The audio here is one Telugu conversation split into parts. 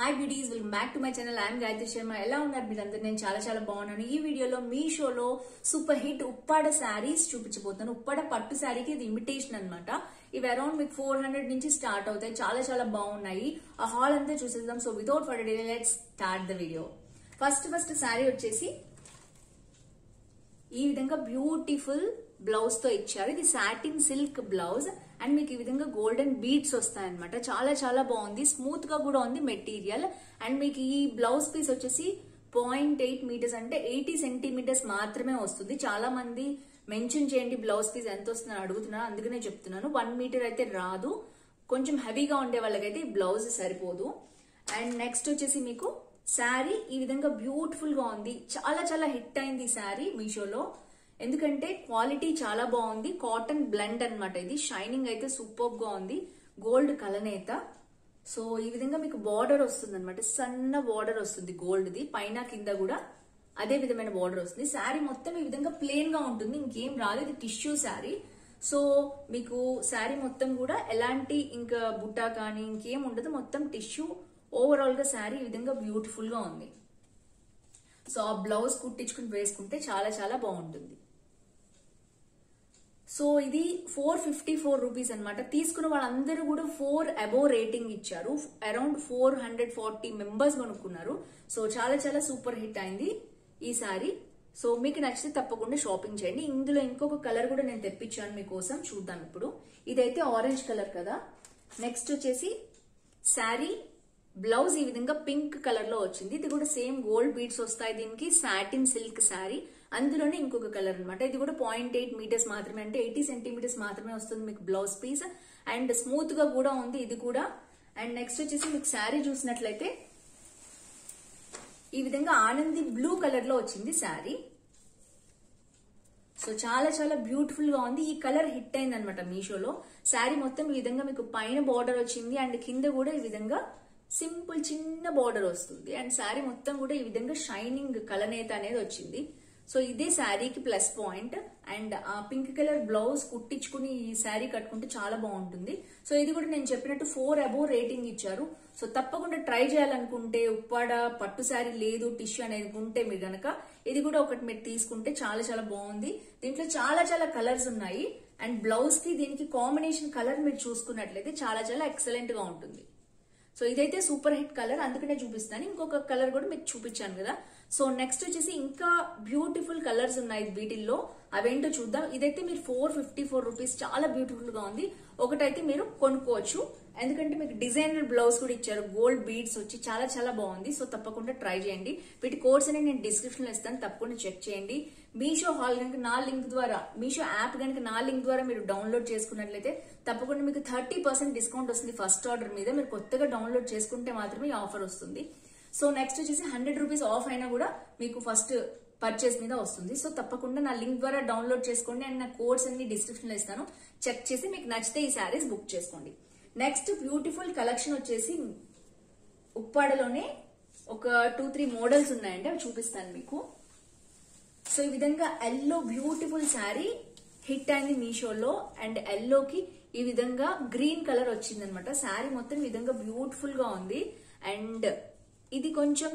hi beauties welcome back to my channel I'm Gayatri Sharma ఎలా ఉన్నారు మీరందరూ నేను చాలా చాలా బాగున్నాను ఈ వీడియోలో మీ షోలో సూపర్ హిట్ ఉప్పాడ శారీస్ చూపించబోతాను ఉప్పాడ పట్టు శారీకి ఇది ఇమిటేషన్ అన్నమాట ఇవి అరౌండ్ మీకు ఫోర్ హండ్రెడ్ నుంచి స్టార్ట్ అవుతాయి చాలా చాలా బాగున్నాయి ఆ హాల్ అంతా చూసేద్దాం so without further delay let's start the video first first sari వచ్చేసి ఈ విధంగా బ్యూటిఫుల్ బ్లౌజ్ తో ఇచ్చారు ఇది సాటిన్ సిల్క్ బ్లౌజ్ అండ్ మీకు ఈ విధంగా గోల్డెన్ బీడ్స్ వస్తాయన్నమాట చాలా చాలా బాగుంది స్మూత్ గా కూడా ఉంది మెటీరియల్ అండ్ మీకు ఈ బ్లౌజ్ పీస్ వచ్చేసి పాయింట్ ఎయిట్ మీటర్స్ అంటే ఎయిటీ సెంటీమీటర్స్ మాత్రమే వస్తుంది చాలా మంది మెన్షన్ చేయండి బ్లౌజ్ పీస్ ఎంత వస్తుందని అడుగుతున్నారు అందుకనే చెప్తున్నాను వన్ మీటర్ అయితే రాదు కొంచెం హెవీగా ఉండే వాళ్ళకైతే ఈ బ్లౌజ్ సరిపోదు అండ్ నెక్స్ట్ వచ్చేసి మీకు శారీ ఈ విధంగా బ్యూటిఫుల్ గా ఉంది చాలా చాలా హిట్ అయింది ఈ శారీ మీషోలో ఎందుకంటే క్వాలిటీ చాలా బాగుంది కాటన్ బ్లెండ్ అన్నమాట ఇది షైనింగ్ అయితే సూపర్ గా ఉంది గోల్డ్ కలనేత సో ఈ విధంగా మీకు బార్డర్ వస్తుంది అనమాట సన్న బార్డర్ వస్తుంది గోల్డ్ ది పైన కింద కూడా అదే విధమైన బార్డర్ వస్తుంది శారీ మొత్తం ఈ విధంగా ప్లేన్ గా ఉంటుంది ఇంకేం రాదు ఇది టిష్యూ శారీ సో మీకు శారీ మొత్తం కూడా ఎలాంటి ఇంకా బుట్ట కానీ ఇంకేం ఉండదు మొత్తం టిష్యూ ఓవరాల్ గా శారీ ఈ విధంగా బ్యూటిఫుల్ గా ఉంది సో ఆ బ్లౌజ్ కుట్టించుకుని వేసుకుంటే చాలా చాలా బాగుంటుంది సో ఇది ఫోర్ ఫిఫ్టీ ఫోర్ రూపీస్ అనమాట తీసుకున్న వాళ్ళందరూ కూడా ఫోర్ అబోవ్ రేటింగ్ ఇచ్చారు around four hundred forty members కొనుక్కున్నారు సో చాలా చాలా సూపర్ హిట్ అయింది ఈ సారీ సో మీకు నచ్చితే తప్పకుండా షాపింగ్ చేయండి ఇందులో ఇంకొక కలర్ కూడా నేను తెప్పించాను మీకోసం చూద్దాం ఇప్పుడు ఇదైతే ఆరెంజ్ కలర్ కదా నెక్స్ట్ వచ్చేసి శారీ బ్లౌజ్ ఈ విధంగా పింక్ కలర్ లో వచ్చింది ఇది కూడా సేమ్ గోల్డ్ బీడ్స్ వస్తాయి దీనికి సాటిన్ సిల్క్ శారీ అందులోనే ఇంకొక కలర్ అనమాట ఇది కూడా పాయింట్ ఎయిట్ మీటర్స్ మాత్రమే అంటే ఎయిటీ సెంటీమీటర్స్ మాత్రమే వస్తుంది మీకు బ్లౌజ్ పీస్ అండ్ స్మూత్ గా కూడా ఉంది ఇది కూడా అండ్ నెక్స్ట్ వచ్చేసి మీకు శారీ చూసినట్లయితే ఈ విధంగా ఆనంది బ్లూ కలర్ లో వచ్చింది శారీ సో చాలా చాలా బ్యూటిఫుల్ గా ఉంది ఈ కలర్ హిట్ అయింది అనమాట మీషోలో శారీ మొత్తం ఈ విధంగా మీకు పైన బార్డర్ వచ్చింది అండ్ కింద కూడా ఈ విధంగా సింపుల్ చిన్న బార్డర్ వస్తుంది అండ్ శారీ మొత్తం కూడా ఈ విధంగా షైనింగ్ కలనేత అనేది వచ్చింది సో ఇదే శారీకి ప్లస్ పాయింట్ అండ్ ఆ పింక్ కలర్ బ్లౌజ్ కుట్టించుకుని ఈ శారీ కట్టుకుంటే చాలా బాగుంటుంది సో ఇది కూడా నేను చెప్పినట్టు ఫోర్ అబోవ్ రేటింగ్ ఇచ్చారు సో తప్పకుండా ట్రై చేయాలనుకుంటే ఉప్పాడ పట్టు శారీ లేదు టిష్యూ అనేది ఉంటే మీరు గనక ఇది కూడా ఒకటి మీరు తీసుకుంటే చాలా చాలా బాగుంది దీంట్లో చాలా చాలా కలర్స్ ఉన్నాయి అండ్ బ్లౌజ్ కి దీనికి కాంబినేషన్ కలర్ మీరు చూసుకున్నట్లయితే చాలా చాలా ఎక్సలెంట్ గా ఉంటుంది సో ఇదైతే సూపర్ హిట్ కలర్ అందుకనే చూపిస్తాను ఇంకొక కలర్ కూడా మీకు చూపించాను కదా సో నెక్స్ట్ వచ్చేసి ఇంకా బ్యూటిఫుల్ కలర్స్ ఉన్నాయి వీటిల్లో అవేంటో చూద్దాం ఇదైతే మీరు ఫోర్ ఫిఫ్టీ ఫోర్ రూపీస్ చాలా బ్యూటిఫుల్ గా ఉంది ఒకటైతే మీరు కొనుక్కోవచ్చు ఎందుకంటే మీకు డిజైనర్ బ్లౌజ్ కూడా ఇచ్చారు గోల్డ్ బీడ్స్ వచ్చి చాలా చాలా బాగుంది సో తప్పకుండా ట్రై చేయండి వీటి కోర్స్ అనేది నేను డిస్క్రిప్షన్ లో ఇస్తాను తప్పకుండా చెక్ చేయండి మీషో హాల్ కనుక నా లింక్ ద్వారా మీషో యాప్ కనుక నా లింక్ ద్వారా మీరు డౌన్లోడ్ చేసుకున్నట్లయితే తప్పకుండా మీకు థర్టీ పర్సెంట్ డిస్కౌంట్ వస్తుంది ఫస్ట్ ఆర్డర్ మీద మీరు కొత్తగా డౌన్లోడ్ చేసుకుంటే మాత్రమే ఈ ఆఫర్ వస్తుంది సో నెక్స్ట్ వచ్చేసి హండ్రెడ్ రూపీస్ ఆఫ్ అయినా కూడా మీకు ఫస్ట్ పర్చేస్ మీద వస్తుంది సో తప్పకుండా నా లింక్ ద్వారా డౌన్లోడ్ చేసుకోండి అండ్ నా కోడ్స్ అన్ని డిస్క్రిప్షన్ లో ఇస్తాను చెక్ చేసి మీకు నచ్చితే ఈ శారీస్ బుక్ చేసుకోండి నెక్స్ట్ బ్యూటిఫుల్ కలెక్షన్ వచ్చేసి ఉప్పాడలోనే ఒక టూ త్రీ మోడల్స్ ఉన్నాయండి అవి చూపిస్తాను మీకు సో ఈ విధంగా ఎల్లో బ్యూటిఫుల్ శారీ హిట్ అయింది మీషోలో అండ్ ఎల్లోకి ఈ విధంగా గ్రీన్ కలర్ వచ్చింది అనమాట శారీ మొత్తం ఈ విధంగా బ్యూటిఫుల్ గా ఉంది అండ్ ఇది కొంచెం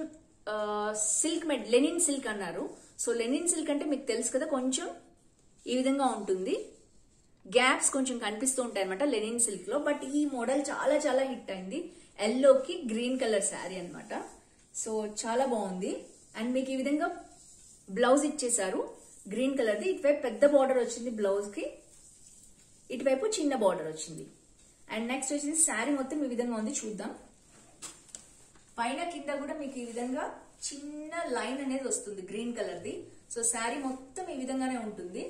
సిల్క్ మెడ్ లెనిన్ సిల్క్ అన్నారు సో లెనిన్ సిల్క్ అంటే మీకు తెలుసు కదా కొంచెం ఈ విధంగా ఉంటుంది గ్యాప్స్ కొంచెం కనిపిస్తూ ఉంటాయి అనమాట లెనిన్ సిల్క్ లో బట్ ఈ మోడల్ చాలా చాలా హిట్ అయింది ఎల్లోకి గ్రీన్ కలర్ శారీ అనమాట సో చాలా బాగుంది అండ్ మీకు ఈ విధంగా బ్లౌజ్ ఇచ్చేసారు గ్రీన్ కలర్ది ఇటువైపు పెద్ద బార్డర్ వచ్చింది బ్లౌజ్ కి ఇటువైపు చిన్న బార్డర్ వచ్చింది అండ్ నెక్స్ట్ వచ్చేసి శారీ మొత్తం ఈ విధంగా ఉంది చూద్దాం పైన కింద కూడా మీకు ఈ విధంగా చిన్న లైన్ అనేది వస్తుంది గ్రీన్ కలర్ది సో శారీ మొత్తం ఈ విధంగానే ఉంటుంది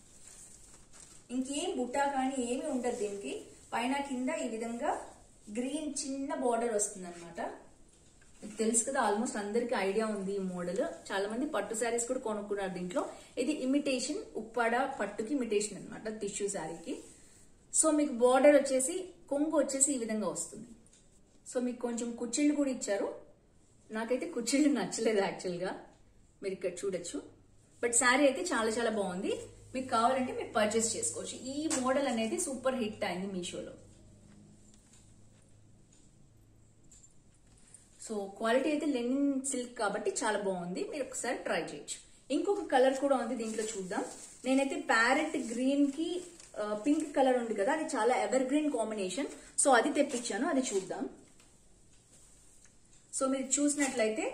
ఇంకేం బుట్టా కానీ ఏమి ఉండదు దీనికి పైన కింద ఈ విధంగా గ్రీన్ చిన్న బార్డర్ వస్తుంది అనమాట మీకు తెలుసు కదా ఆల్మోస్ట్ అందరికి ఐడియా ఉంది ఈ మోడల్ చాలా మంది పట్టు శారీస్ కూడా కొనుక్కున్నారు దీంట్లో ఇది ఇమిటేషన్ ఉప్పాడ పట్టుకి ఇమిటేషన్ అనమాట టిష్యూ శారీకి సో మీకు బార్డర్ వచ్చేసి కొంగు వచ్చేసి ఈ విధంగా వస్తుంది సో మీకు కొంచెం కుచ్చిళ్ళు కూడా ఇచ్చారు నాకైతే కుచ్చిళ్ళు నచ్చలేదు యాక్చువల్గా మీరు ఇక్కడ చూడొచ్చు బట్ శారీ అయితే చాలా చాలా బాగుంది మీకు కావాలంటే మీరు పర్చేస్ చేసుకోవచ్చు ఈ మోడల్ అనేది సూపర్ హిట్ అయింది మీషోలో సో సో క్వాలిటీ అయితే లెనిన్ సిల్క్ కాబట్టి చాలా బాగుంది మీరు ఒకసారి ట్రై చేయొచ్చు ఇంకొక కలర్ కూడా ఉంది దీంట్లో చూద్దాం నేనైతే ప్యారెట్ గ్రీన్ కి పింక్ కలర్ ఉంది కదా అది చాలా ఎవర్ గ్రీన్ కాంబినేషన్ సో అది తెప్పించాను అది చూద్దాం సో మీరు చూసినట్లయితే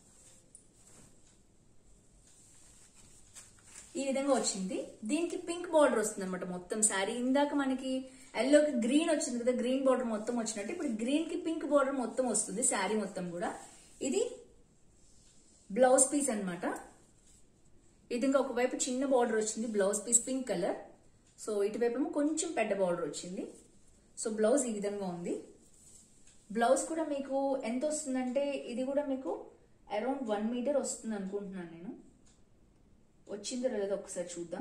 ఈ విధంగా వచ్చింది దీనికి పింక్ బార్డర్ వస్తుంది అనమాట మొత్తం శారీ ఇందాక మనకి ఎల్లోకి గ్రీన్ వచ్చింది కదా గ్రీన్ బార్డర్ మొత్తం వచ్చినట్టు ఇప్పుడు గ్రీన్ కి పింక్ బార్డర్ మొత్తం వస్తుంది శారీ మొత్తం కూడా ఇది బ్లౌజ్ పీస్ అన్నమాట ఇది ఇంకా ఒకవైపు చిన్న బార్డర్ వచ్చింది blouse piece pink colour so ఇటువైపు ఏమో కొంచెం పెద్ద బార్డర్ వచ్చింది సో బ్లౌజ్ ఈ విధంగా ఉంది బ్లౌజ్ కూడా మీకు ఎంత వస్తుందంటే ఇది కూడా మీకు అరౌండ్ వన్ మీటర్ వస్తుంది అనుకుంటున్నాను నేను వచ్చిందో లేదో ఒకసారి చూద్దాం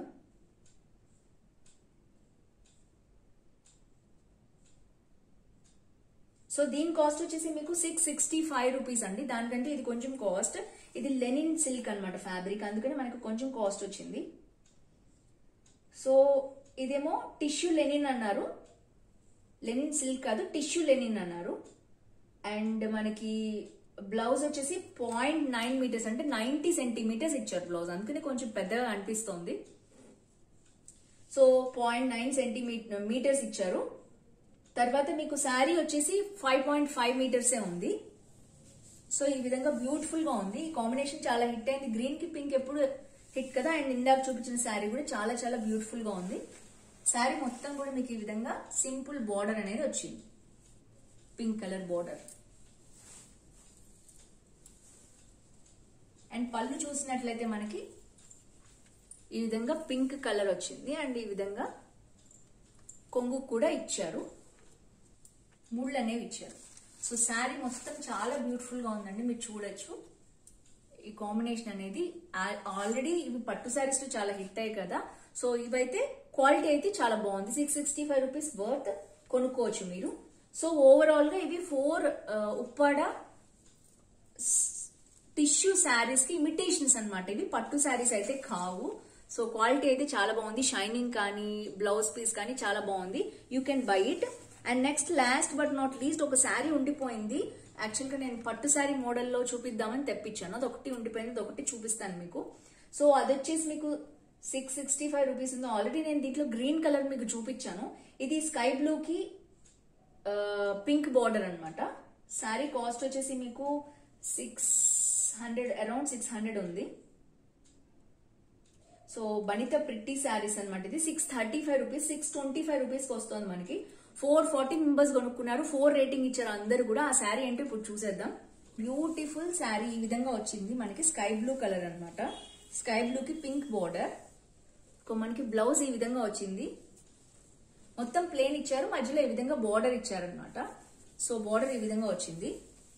సో దీని కాస్ట్ వచ్చేసి మీకు సిక్స్ సిక్స్టీ ఫైవ్ రూపీస్ అండి దానికంటే ఇది కొంచెం కాస్ట్ ఇది లెనిన్ సిల్క్ అన్నమాట ఫ్యాబ్రిక్ అందుకని మనకు కొంచెం కాస్ట్ వచ్చింది సో ఇదేమో టిష్యూ లెనిన్ అన్నారు లెనిన్ సిల్క్ కాదు టిష్యూ లెనిన్ అన్నారు అండ్ మనకి బ్లౌజ్ వచ్చేసి పాయింట్ నైన్ మీటర్స్ అంటే నైన్టీ సెంటీమీటర్స్ ఇచ్చారు బ్లౌజ్ అందుకని కొంచెం పెద్దగా అనిపిస్తోంది so point nine centimeter meters ఇచ్చారు తర్వాత మీకు శారీ వచ్చేసి ఫైవ్ పాయింట్ ఫైవ్ మీటర్సే ఉంది సో ఈ విధంగా బ్యూటిఫుల్ గా ఉంది ఈ కాంబినేషన్ చాలా హిట్ అయింది గ్రీన్ కి పింక్ ఎప్పుడు హిట్ కదా అండ్ ఇందాక చూపించిన శారీ కూడా చాలా చాలా బ్యూటిఫుల్ గా ఉంది శారీ మొత్తం కూడా మీకు ఈ విధంగా సింపుల్ బార్డర్ అనేది వచ్చింది పింక్ కలర్ బార్డర్ అండ్ పళ్ళు చూసినట్లయితే మనకి ఈ విధంగా పింక్ కలర్ వచ్చింది అండ్ ఈ విధంగా కొంగు కూడా ఇచ్చారు ముళ్ళు అనేవి ఇచ్చారు సో శారీ మొత్తం చాలా బ్యూటిఫుల్ గా ఉందండి మీరు చూడొచ్చు ఈ కాంబినేషన్ అనేది ఆల్రెడీ ఇవి పట్టు శారీస్ లో చాలా హిట్ అయ్యాయి కదా సో ఇవైతే క్వాలిటీ అయితే చాలా బాగుంది six sixty five rupees worth కొనుక్కోవచ్చు మీరు సో ఓవరాల్ గా ఇవి ఫోర్ ఉప్పాడ టిష్యూ శారీస్ కి ఇమిటేషన్స్ అన్నమాట ఇవి పట్టు శారీస్ అయితే కావు సో క్వాలిటీ అయితే చాలా బాగుంది షైనింగ్ కానీ బ్లౌజ్ పీస్ కానీ చాలా బాగుంది you can buy it and next last but not least ఒక శారీ ఉండిపోయింది యాక్చువల్ గా నేను పట్టు శారీ మోడల్లో చూపిద్దామని తెప్పించాను అది ఒకటి ఉండిపోయింది అది ఒకటి చూపిస్తాను మీకు సో అది వచ్చేసి మీకు సిక్స్ సిక్స్టీ ఫైవ్ రూపీస్ ఉంది ఆల్రెడీ నేను దీంట్లో గ్రీన్ కలర్ మీకు చూపించాను ఇది స్కై బ్లూ కి పింక్ బార్డర్ అన్నమాట శారీ కాస్ట్ వచ్చేసి మీకు six hundred around six hundred ఉంది సో బనిత ప్రిట్టి శారీస్ అన్నమాట ఇది six thirty five rupees six twenty five rupees వస్తుంది మనకి ఫోర్ ఫార్టీ మెంబర్స్ కొనుక్కున్నారు ఫోర్ రేటింగ్ ఇచ్చారు అందరు కూడా ఆ శారీ ఏంటో ఇప్పుడు చూసేద్దాం బ్యూటిఫుల్ శారీ ఈ విధంగా వచ్చింది మనకి స్కై బ్లూ కలర్ అన్నమాట స్కై బ్లూ కి పింక్ బార్డర్ మనకి బ్లౌజ్ ఈ విధంగా వచ్చింది మొత్తం ప్లేన్ ఇచ్చారు మధ్యలో ఈ విధంగా బార్డర్ ఇచ్చారనమాట సో బార్డర్ ఈ విధంగా వచ్చింది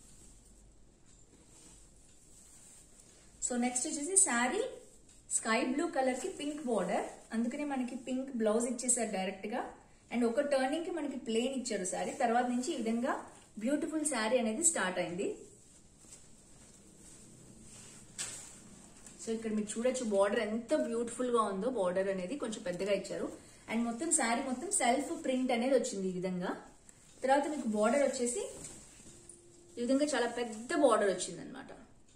సో నెక్స్ట్ వచ్చేసి శారీ స్కై బ్లూ కలర్ కి పింక్ బార్డర్ అందుకనే మనకి పింక్ బ్లౌజ్ ఇచ్చేసారు డైరెక్ట్ గా అండ్ ఒక టర్నింగ్ కి మనకి ప్లేన్ ఇచ్చారు శారీ తర్వాత నుంచి ఈ విధంగా బ్యూటిఫుల్ శారీ అనేది స్టార్ట్ అయింది సో ఇక్కడ మీరు చూడొచ్చు బార్డర్ ఎంత బ్యూటిఫుల్ గా ఉందో బార్డర్ అనేది కొంచెం పెద్దగా ఇచ్చారు అండ్ మొత్తం శారీ మొత్తం సెల్ఫ్ ప్రింట్ అనేది వచ్చింది ఈ విధంగా తర్వాత మీకు బార్డర్ వచ్చేసి ఈ విధంగా చాలా పెద్ద బార్డర్ వచ్చింది అనమాట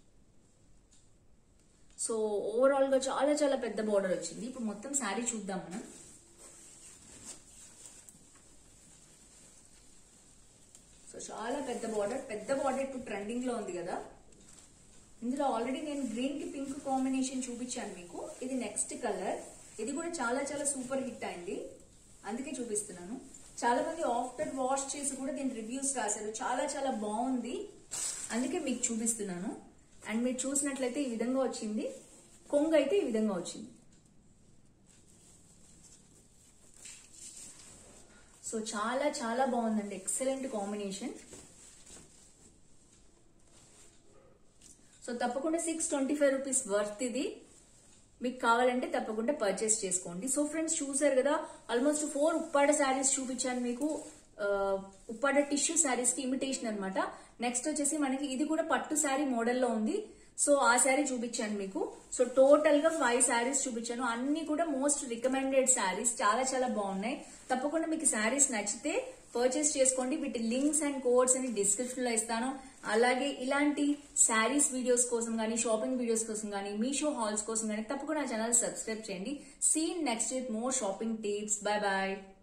సో ఓవరాల్ గా చాలా చాలా పెద్ద బార్డర్ వచ్చింది ఇప్పుడు మొత్తం శారీ చూద్దాం మనం సో చాలా పెద్ద బార్డర్ పెద్ద బార్డర్ ఇప్పుడు ట్రెండింగ్ లో ఉంది కదా ఇందులో ఆల్రెడీ నేను గ్రీన్ కి పింక్ కాంబినేషన్ చూపించాను మీకు ఇది నెక్స్ట్ కలర్ ఇది కూడా చాలా చాలా సూపర్ హిట్ అయింది అందుకే చూపిస్తున్నాను చాలా మంది ఆఫ్టర్ వాష్ చేసి కూడా దీని రివ్యూస్ రాశారు చాలా చాలా బాగుంది అందుకే మీకు చూపిస్తున్నాను అండ్ మీరు చూసినట్లయితే ఈ విధంగా వచ్చింది కొంగు అయితే ఈ విధంగా వచ్చింది సో చాలా చాలా బాగుందండి ఎక్సలెంట్ కాంబినేషన్ సో తప్పకుండా six twenty five rupees worth ఇది మీకు కావాలంటే తప్పకుండా పర్చేస్ చేసుకోండి సో ఫ్రెండ్స్ చూసారు కదా ఆల్మోస్ట్ ఫోర్ ఉప్పాడ శారీస్ చూపించాను మీకు ఆ, ఉప్పాడ టిష్యూ శారీస్ కి ఇమిటేషన్ అన్నమాట నెక్స్ట్ వచ్చేసి మనకి ఇది కూడా పట్టు శారీ మోడల్లో ఉంది సో ఆ శారీ చూపించాను మీకు సో టోటల్ గా ఫైవ్ శారీస్ చూపించాను అన్ని కూడా మోస్ట్ రికమెండెడ్ శారీస్ చాలా చాలా బాగున్నాయి తప్పకుండా మీకు శారీస్ నచ్చితే పర్చేస్ చేసుకోండి వీటి లింక్స్ అండ్ కోడ్స్ అని డిస్క్రిప్షన్ లో ఇస్తాను అలాగే ఇలాంటి శారీస్ వీడియోస్ కోసం కానీ షాపింగ్ వీడియోస్ కోసం కానీ మీషో హాల్స్ కోసం కానీ తప్పకుండా నా ఛానల్ సబ్స్క్రైబ్ చేయండి see next with more shopping tips bye bye